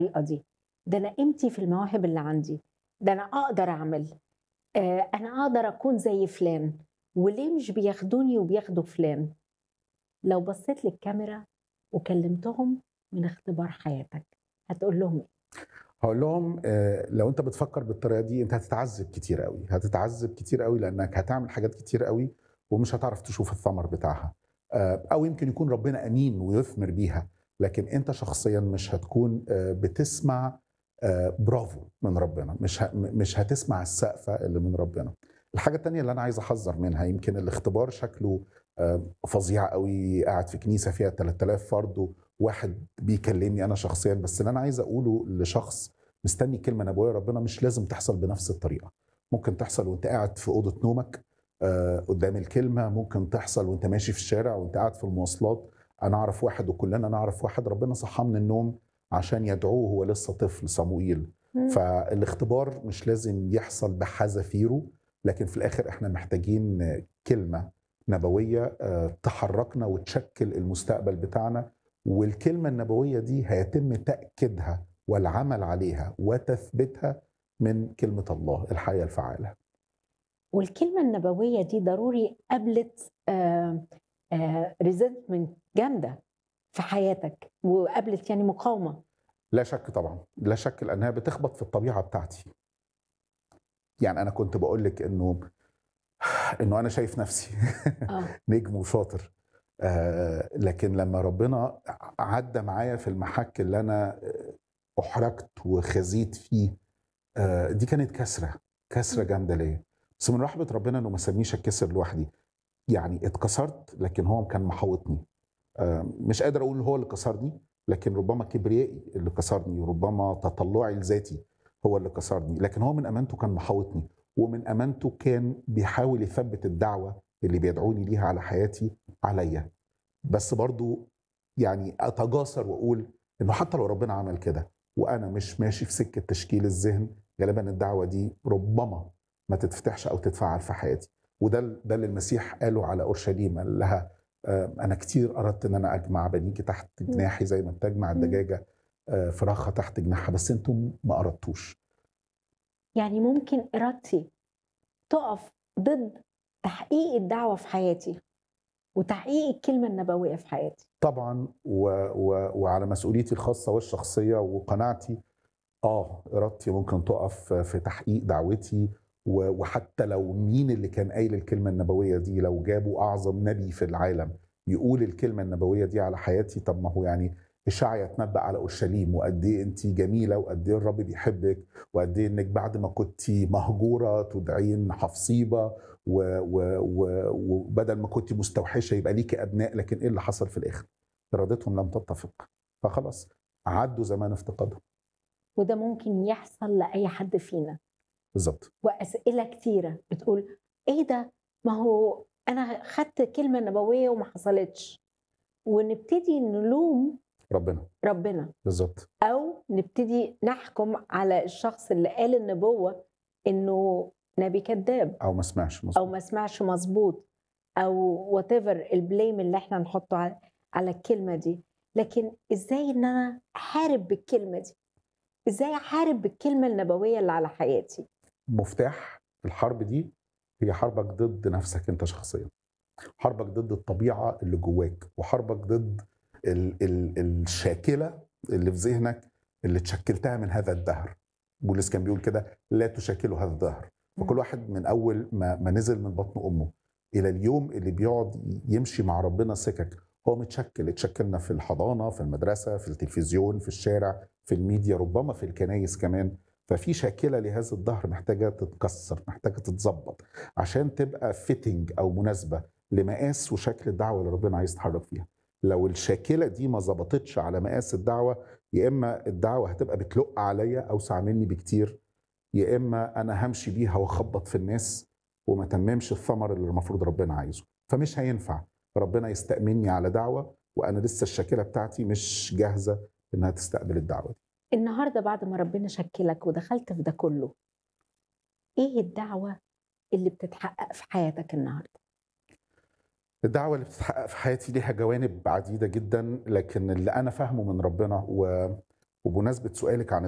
الطريقه دي ده انا قيمتي في المواهب اللي عندي ده انا اقدر اعمل آه، انا اقدر اكون زي فلان وليه مش بياخدوني وبياخدوا فلان لو بصيت للكاميرا وكلمتهم من اختبار حياتك هتقول لهم ايه هقول لهم آه، لو انت بتفكر بالطريقه دي انت هتتعذب كتير قوي هتتعذب كتير قوي لانك هتعمل حاجات كتير قوي ومش هتعرف تشوف الثمر بتاعها آه، او يمكن يكون ربنا امين ويثمر بيها لكن انت شخصيا مش هتكون آه، بتسمع آه، برافو من ربنا مش ه- مش هتسمع السقفه اللي من ربنا الحاجه التانية اللي انا عايز احذر منها يمكن الاختبار شكله آه، فظيع قوي قاعد في كنيسه فيها 3000 فرد وواحد بيكلمني انا شخصيا بس اللي انا عايز اقوله لشخص مستني كلمه نبويه ربنا مش لازم تحصل بنفس الطريقه ممكن تحصل وانت قاعد في اوضه نومك آه، قدام الكلمه ممكن تحصل وانت ماشي في الشارع وانت قاعد في المواصلات انا اعرف واحد وكلنا نعرف واحد ربنا صحاه من النوم عشان يدعوه هو لسه طفل صموئيل مم. فالاختبار مش لازم يحصل بحذافيره لكن في الاخر احنا محتاجين آه، كلمه نبويه آه، تحركنا وتشكل المستقبل بتاعنا والكلمه النبويه دي هيتم تاكيدها والعمل عليها وتثبيتها من كلمه الله الحياه الفعاله والكلمه النبويه دي ضروري قابلت ريزنتمنت جامده في حياتك وقابلت يعني مقاومه لا شك طبعا لا شك لانها بتخبط في الطبيعه بتاعتي يعني انا كنت بقول لك انه انه انا شايف نفسي اه نجم وشاطر آه لكن لما ربنا عدى معايا في المحك اللي انا احرجت وخزيت فيه آه دي كانت كسره كسره جامده ليا بس من رحمه ربنا انه ما سابنيش اتكسر لوحدي يعني اتكسرت لكن هو كان محوطني آه مش قادر اقول هو اللي كسرني لكن ربما كبريائي اللي كسرني وربما تطلعي لذاتي هو اللي كسرني لكن هو من امانته كان محوطني ومن امانته كان بيحاول يثبت الدعوه اللي بيدعوني ليها على حياتي عليا بس برضو يعني اتجاسر واقول انه حتى لو ربنا عمل كده وانا مش ماشي في سكه تشكيل الذهن غالبا الدعوه دي ربما ما تتفتحش او تتفعل في حياتي وده ده اللي المسيح قاله على اورشليم قال لها آه، انا كتير اردت ان انا اجمع بنيكي تحت جناحي زي ما بتجمع مم. الدجاجه آه، فراخها تحت جناحها بس انتم ما اردتوش يعني ممكن ارادتي تقف ضد تحقيق الدعوه في حياتي وتحقيق الكلمه النبويه في حياتي طبعا و... و... وعلى مسؤوليتي الخاصه والشخصيه وقناعتي اه ارادتي ممكن تقف في تحقيق دعوتي و... وحتى لو مين اللي كان قايل الكلمه النبويه دي لو جابوا اعظم نبي في العالم يقول الكلمه النبويه دي على حياتي طب ما هو يعني اشعيا اتنبأ على اورشليم وقد ايه انت جميله وقد ايه الرب بيحبك وقد ايه انك بعد ما كنت مهجوره تدعين حفصيبه و- و- و- وبدل ما كنت مستوحشه يبقى ليكي ابناء لكن ايه اللي حصل في الاخر؟ ارادتهم لم تتفق فخلاص عدوا زمان افتقادهم وده ممكن يحصل لاي حد فينا بالظبط واسئله كتيره بتقول ايه ده ما هو انا خدت كلمه نبويه وما حصلتش ونبتدي نلوم ربنا ربنا بالظبط او نبتدي نحكم على الشخص اللي قال النبوه انه نبي كذاب او ما سمعش او مظبوط ما سمعش مظبوط او وات ايفر البليم اللي احنا نحطه على على الكلمه دي لكن ازاي ان انا احارب بالكلمه دي ازاي احارب بالكلمه النبويه اللي على حياتي مفتاح الحرب دي هي حربك ضد نفسك انت شخصيا حربك ضد الطبيعه اللي جواك وحربك ضد ال ال الشاكله اللي في ذهنك اللي تشكلتها من هذا الدهر بولس كان بيقول كده لا تشكلوا هذا الدهر فكل واحد من اول ما, ما نزل من بطن امه الى اليوم اللي بيقعد يمشي مع ربنا سكك هو متشكل اتشكلنا في الحضانه في المدرسه في التلفزيون في الشارع في الميديا ربما في الكنايس كمان ففي شاكله لهذا الظهر محتاجه تتكسر محتاجه تتظبط عشان تبقى فيتنج او مناسبه لمقاس وشكل الدعوه اللي ربنا عايز يتحرك فيها لو الشاكله دي ما ظبطتش على مقاس الدعوه يا اما الدعوه هتبقى بتلق عليا اوسع مني بكتير يا اما انا همشي بيها واخبط في الناس وما تممش الثمر اللي المفروض ربنا عايزه فمش هينفع ربنا يستأمني على دعوه وانا لسه الشاكله بتاعتي مش جاهزه انها تستقبل الدعوه دي النهارده بعد ما ربنا شكلك ودخلت في ده كله ايه الدعوه اللي بتتحقق في حياتك النهارده الدعوة اللي بتتحقق في حياتي ليها جوانب عديدة جدا لكن اللي أنا فاهمه من ربنا و... وبمناسبه سؤالك عن